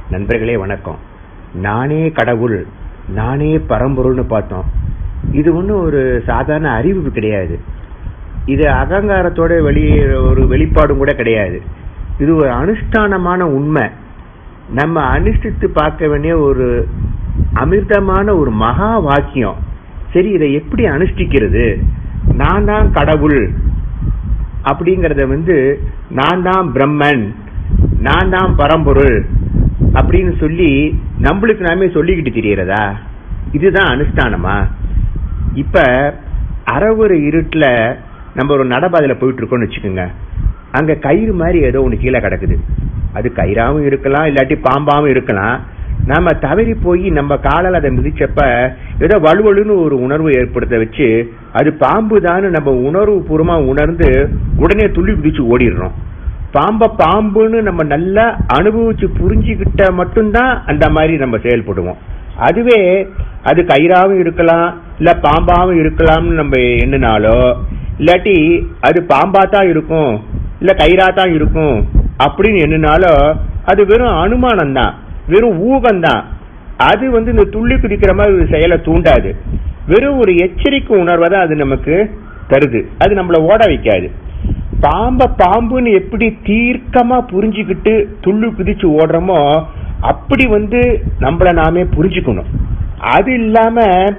நண்பர்களே வணக்கம் நானே கடவுள் நானே பரம்பொருள்னு பார்த்தோம் இது ஒன்றும் ஒரு சாதாரண அறிவு கிடையாது இது அகங்காரத்தோட வெளி ஒரு வெளிப்பாடும் கூட கிடையாது இது ஒரு அனுஷ்டானமான உண்மை நம்ம அனுஷ்டித்து பார்க்க வேண்டிய ஒரு அமிர்தமான ஒரு மகா வாக்கியம் சரி இதை எப்படி அனுஷ்டிக்கிறது நான் தான் கடவுள் அப்படிங்கறத வந்து நான் தான் பிரம்மன் நான் தான் பரம்பொருள் அப்படின்னு சொல்லி நம்மளுக்கு நாமே சொல்லிக்கிட்டு தெரியறதா இதுதான் அனுஷ்டானமா இப்ப அறவுற இருட்டுல நம்ம ஒரு நடபாதையில போயிட்டு இருக்கோம்னு வச்சுக்கோங்க அங்க கயிறு மாதிரி ஏதோ ஒண்ணு கீழே கிடக்குது அது கயிறாவும் இருக்கலாம் இல்லாட்டி பாம்பாவும் இருக்கலாம் நாம தவறி போய் நம்ம காலால் அதை மிதிச்சப்ப ஏதோ வலுவலுன்னு ஒரு உணர்வு ஏற்படுத்த வச்சு அது பாம்பு தான் நம்ம உணர்வு பூர்வமா உணர்ந்து உடனே துள்ளி குதிச்சு ஓடிடுறோம் பாம்ப பாம்புன்னு நம்ம நல்லா அனுபவிச்சு புரிஞ்சுக்கிட்ட மட்டும்தான் அந்த மாதிரி நம்ம செயல்படுவோம் அதுவே அது கயிறாவும் இருக்கலாம் இல்ல பாம்பாவும் இருக்கலாம்னு நம்ம எண்ணினாலோ இல்லாட்டி அது பாம்பா தான் இருக்கும் இல்ல கயிறா தான் இருக்கும் அப்படின்னு எண்ணினாலோ அது வெறும் அனுமானம் தான் வெறும் ஊகம் தான் அது வந்து இந்த துள்ளி குதிக்கிற மாதிரி ஒரு செயலை தூண்டாது வெறும் ஒரு எச்சரிக்கை உணர்வை தான் அது நமக்கு தருது அது நம்மள ஓட வைக்காது பாம்ப பாம்புன்னு எப்படி தீர்க்கமா புரிஞ்சுக்கிட்டு துள்ளு குதிச்சு ஓடுறோமோ அப்படி வந்து நம்மள நாமே புரிஞ்சுக்கணும் அது இல்லாம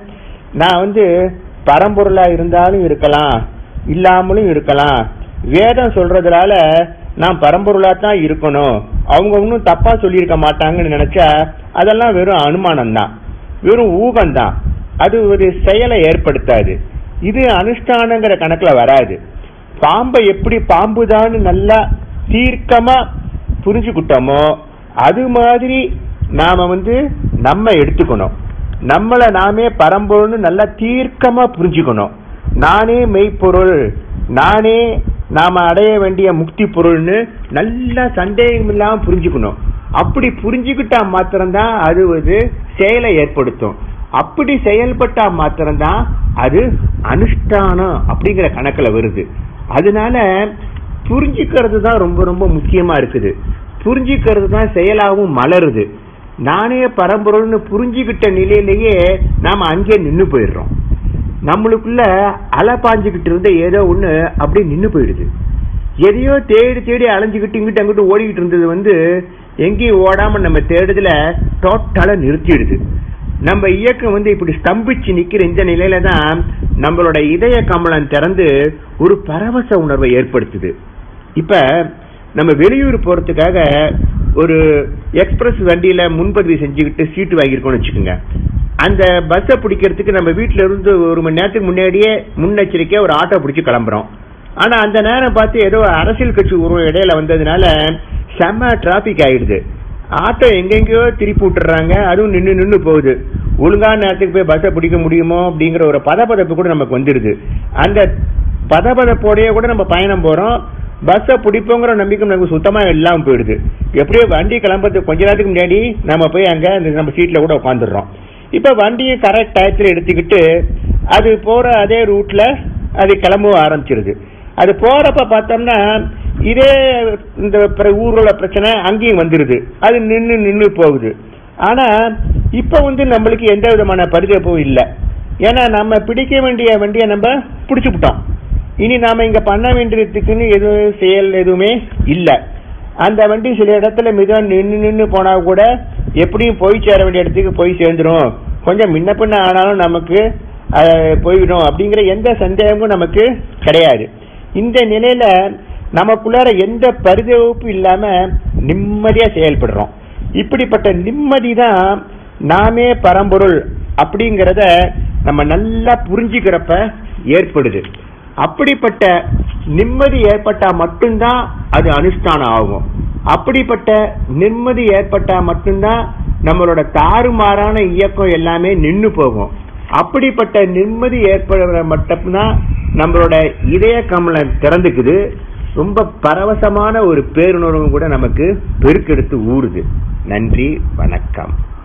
நான் வந்து பரம்பொருளா இருந்தாலும் இருக்கலாம் இல்லாமலும் இருக்கலாம் வேதம் சொல்றதுனால நான் பரம்பொருளா தான் இருக்கணும் அவங்க ஒன்றும் தப்பா சொல்லியிருக்க மாட்டாங்கன்னு நினைச்சா அதெல்லாம் வெறும் அனுமானம் தான் வெறும் ஊகம் தான் அது ஒரு செயலை ஏற்படுத்தாது இது அனுஷ்டானங்கிற கணக்குல வராது பாம்பை எப்படி பாம்புதான்னு நல்லா தீர்க்கமா புரிஞ்சுக்கிட்டோமோ அது மாதிரி நாம வந்து நம்ம எடுத்துக்கணும் நம்மள நாமே பரம்பொருள்னு நல்லா தீர்க்கமா புரிஞ்சுக்கணும் நானே மெய்ப்பொருள் நானே நாம அடைய வேண்டிய முக்தி பொருள்னு நல்லா சந்தேகம் இல்லாம புரிஞ்சுக்கணும் அப்படி புரிஞ்சுக்கிட்டா மாத்திரம்தான் அது ஒரு செயலை ஏற்படுத்தும் அப்படி செயல்பட்டா மாத்திரம்தான் அது அனுஷ்டானம் அப்படிங்கிற கணக்குல வருது அதனால புரிஞ்சுக்கிறது தான் ரொம்ப ரொம்ப முக்கியமா இருக்குது புரிஞ்சுக்கிறது தான் செயலாகவும் மலருது நானே பரம்பொருள்னு புரிஞ்சுக்கிட்ட நிலையிலேயே நாம அங்கே நின்னு போயிடுறோம் நம்மளுக்குள்ள அலை பாஞ்சுக்கிட்டு இருந்த ஏதோ ஒண்ணு அப்படியே நின்னு போயிடுது எதையோ தேடி தேடி அலைஞ்சுக்கிட்டு இங்கிட்டு அங்கிட்டு ஓடிக்கிட்டு இருந்தது வந்து எங்கேயும் ஓடாம நம்ம தேடுதல டோட்டலா நிறுத்திடுது நம்ம இயக்கம் வந்து இப்படி ஸ்தம்பிச்சு நிக்கிற இந்த நிலையில தான் நம்மளோட இதய கமலம் திறந்து ஒரு பரவச உணர்வை ஏற்படுத்துது இப்ப நம்ம வெளியூர் போறதுக்காக ஒரு எக்ஸ்பிரஸ் வண்டியில முன்பதிவு செஞ்சுக்கிட்டு சீட்டு வாங்கியிருக்கோம்னு வச்சுக்கோங்க அந்த பஸ்ஸை பிடிக்கிறதுக்கு நம்ம வீட்டுல இருந்து ஒரு மணி நேரத்துக்கு முன்னாடியே முன்னெச்சரிக்கையா ஒரு ஆட்டோ பிடிச்சு கிளம்புறோம் ஆனா அந்த நேரம் பார்த்து ஏதோ அரசியல் கட்சி உருவம் இடையில வந்ததுனால செம்ம டிராபிக் ஆயிடுது ஆட்டோ எங்கெங்கயோ திருப்பி விட்டுறாங்க அதுவும் நின்னு நின்னு போகுது ஒழுங்கான நேரத்துக்கு போய் பஸ்ஸை பிடிக்க முடியுமோ அப்படிங்கிற ஒரு பதப்பதப்பு கூட நமக்கு வந்துருது அந்த பதப்பதப்போடயே கூட நம்ம பயணம் போறோம் பஸ்ஸை பிடிப்போங்கிற நம்பிக்கை நமக்கு சுத்தமா இல்லாம போயிடுது எப்படியோ வண்டி கிளம்புறதுக்கு கொஞ்ச நேரத்துக்கு முன்னாடி நம்ம போய் அங்க அந்த நம்ம சீட்ல கூட உட்காந்துடுறோம் இப்ப வண்டியை கரெக்ட் டயத்துல எடுத்துக்கிட்டு அது போற அதே ரூட்ல அது கிளம்பவும் ஆரம்பிச்சிருது அது போறப்ப பார்த்தோம்னா இதே இந்த ஊரோட பிரச்சனை அங்கேயும் வந்துருது அது நின்னு நின்னு போகுது ஆனா இப்ப வந்து நம்மளுக்கு எந்த விதமான பரிதப்பும் இல்லை ஏன்னா நம்ம பிடிக்க வேண்டிய வண்டியை நம்ம பிடிச்சுக்கிட்டோம் இனி நாம இங்க பண்ண வேண்டியதுக்குன்னு எதுவும் செயல் எதுவுமே இல்ல அந்த வண்டி சில இடத்துல மிக நின்னு நின்னு போனா கூட எப்படியும் போய் சேர வேண்டிய இடத்துக்கு போய் சேர்ந்துரும் கொஞ்சம் முன்ன பின்ன ஆனாலும் நமக்கு போயிடும் அப்படிங்கிற எந்த சந்தேகமும் நமக்கு கிடையாது இந்த நிலையில நமக்குள்ளார எந்த பரிதவிப்பும் இல்லாம நிம்மதியா செயல்படுறோம் இப்படிப்பட்ட நிம்மதி தான் நாமே பரம்பொருள் அப்படிங்கறத நம்ம நல்லா புரிஞ்சுக்கிறப்ப ஏற்படுது அப்படிப்பட்ட நிம்மதி ஏற்பட்டா மட்டும்தான் அது அனுஷ்டானம் ஆகும் அப்படிப்பட்ட நிம்மதி ஏற்பட்டா மட்டும்தான் நம்மளோட தாறுமாறான இயக்கம் எல்லாமே நின்னு போகும் அப்படிப்பட்ட நிம்மதி ஏற்படுற மட்டும்தான் நம்மளோட இதய கமலம் திறந்துக்குது ரொம்ப பரவசமான ஒரு பேருணர்வும் கூட நமக்கு பெருக்கெடுத்து ஊறுது நன்றி வணக்கம்